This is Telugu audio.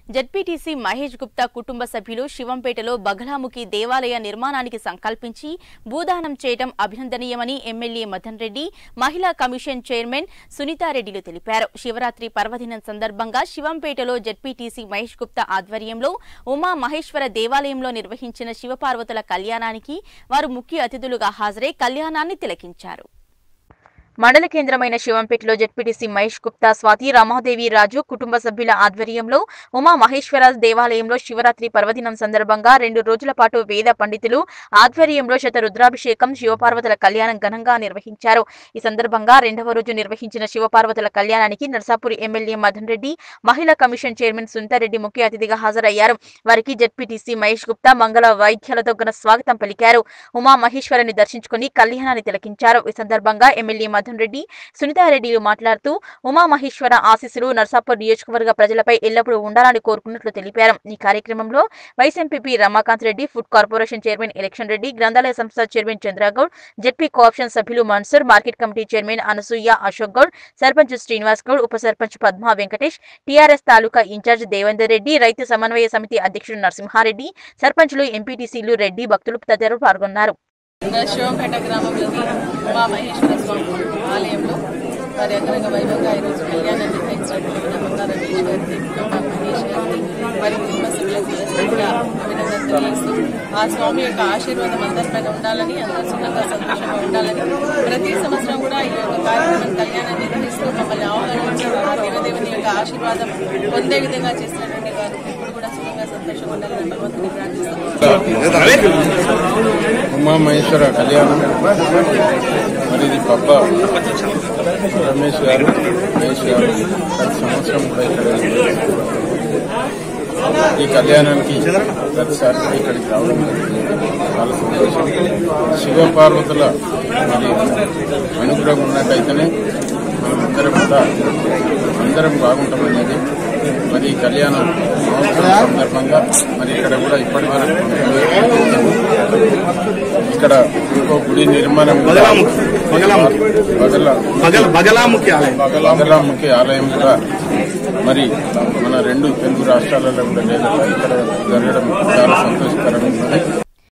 జడ్పీటీసీ మహేష్ గుప్తా కుటుంబ సభ్యులు శివంపేటలో బగలాముఖి దేవాలయ నిర్మాణానికి సంకల్పించి భూదానం చేయడం అభినందనీయమని ఎమ్మెల్యే మదన్ రెడ్డి మహిళా కమిషన్ చైర్మన్ సునీతారెడ్డిలు తెలిపారు శివరాత్రి పర్వదినం సందర్భంగా శివంపేటలో జడ్పీటీసీ మహేష్ గుప్తా ఆధ్వర్యంలో ఉమా మహేశ్వర దేవాలయంలో నిర్వహించిన శివపార్వతుల కళ్యాణానికి వారు ముఖ్య అతిథులుగా హాజరై కళ్యాణాన్ని తిలకించారు మండల కేంద్రమైన శివంపేటలో జడ్పీటీసీ మహేష్ గుప్తా స్వాతి రమాదేవి రాజు కుటుంబ సభ్యుల ఆధ్వర్యంలో ఉమా మహేశ్వర దేవాలయంలో శివరాత్రి పర్వదినం సందర్భంగా రెండు రోజుల పాటు వేద పండితులు ఆధ్వర్యంలో శత రుద్రాభిషేకం శివపార్వతుల కళ్యాణం ఘనంగా నిర్వహించారు ఈ సందర్భంగా రెండవ రోజు నిర్వహించిన శివపార్వతుల కళ్యాణానికి నర్సాపూర్ ఎమ్మెల్యే మదన్ రెడ్డి మహిళా కమిషన్ చైర్మన్ సునీతారెడ్డి ముఖ్య అతిథిగా హాజరయ్యారు వారికి జడ్పీటీసీ మహేష్ గుప్తా మంగళ వైద్యాలతో ఘన స్వాగతం పలికారు ఉమా మహేశ్వరుని దర్శించుకుని కళ్యాణాన్ని తిలకించారు ఈ సందర్భంగా ఎమ్మెల్యే మదన్ రెడ్డి సునీతారెడ్డిలు మాట్లాడుతూ ఉమా మహేశ్వర ఆశీస్సులు నర్సాపూర్ నియోజకవర్గ ప్రజలపై ఎల్లప్పుడూ ఉండాలని కోరుకున్నట్లు తెలిపారు ఈ కార్యక్రమంలో vice MPP Ramakanth Reddy food corporation chairman election Reddy గ్రంథాలయ సంస్థ చైర్మన్ చంద్రగౌడ్ జెడ్పీ కోఆప్షన్ సభ్యులు Mansoor market committee chairman Anasuya Ashok Goud sarpanch Srinivas Goud ఉప సర్పంచ్ పద్మా వెంకటేష్ టీఆర్ఎస్ తాలూకా ఇన్ఛార్జ్ దేవేందర్ రెడ్డి రైతు సమన్వయ సమితి అధ్యక్షుడు నరసింహారెడ్డి సర్పంచులు ఎంపీటీసీలు రెడ్డి భక్తులు తదితరులు పాల్గొన్నారు శివంపేట గ్రామంలోని ఉమా మహేశ్వర స్వామి ఆలయంలో వారి అంగరంగ వైభవంగా ఈరోజు కళ్యాణాన్ని నిర్వహించినటువంటి మన బంగారమేష్ గారికి ఉమా మహేష్ గారికి వారి కుటుంబ సభ్యులకు ప్రత్యేకంగా అభినందనలు తెలియజేస్తూ ఆ స్వామి యొక్క ఆశీర్వాదం అందరిపైన ఉండాలని అందరూ సుఖంగా సంతోషంగా ఉండాలని ప్రతి సంవత్సరం కూడా ఈ యొక్క కార్యక్రమం కళ్యాణం నిర్వహిస్తూ మమ్మల్ని ఆహ్వానించి ఆ దేవదేవుని యొక్క ఆశీర్వాదం పొందే విధంగా చేసినటువంటి వారు ఇప్పుడు కూడా సుఖంగా సంతోషంగా ఉండాలని భగవంతుని ప్రార్థిస్తున్నాం ఉమామహేశ్వర కళ్యాణం మరి ఇది పబ్బ రమేష్ గారు మహేష్ గారు ప్రతి సంవత్సరం కూడా ఇక్కడ ఈ కళ్యాణానికి ప్రతిసారి కూడా ఇక్కడికి రావడం జరుగుతుంది. చాలా సంతోషం శివపార్వతుల మరి అనుగ్రహం ఉన్నట్టయితేనే మనం అందరం కూడా అందరం బాగుంటామనేది మరి ఈ కళ్యాణం మహోత్సవం సందర్భంగా మరి ఇక్కడ కూడా ఇప్పటి వరకు ఇక్కడ ఇంకో గుడి నిర్మాణం కూడా బగల బగల బగలాముఖి ఆలయం బగలాముఖి ఆలయం కూడా మరి మన రెండు తెలుగు రాష్ట్రాలలో కూడా లేదా ఇక్కడ జరగడం చాలా సంతోషకరంగా ఉన్నది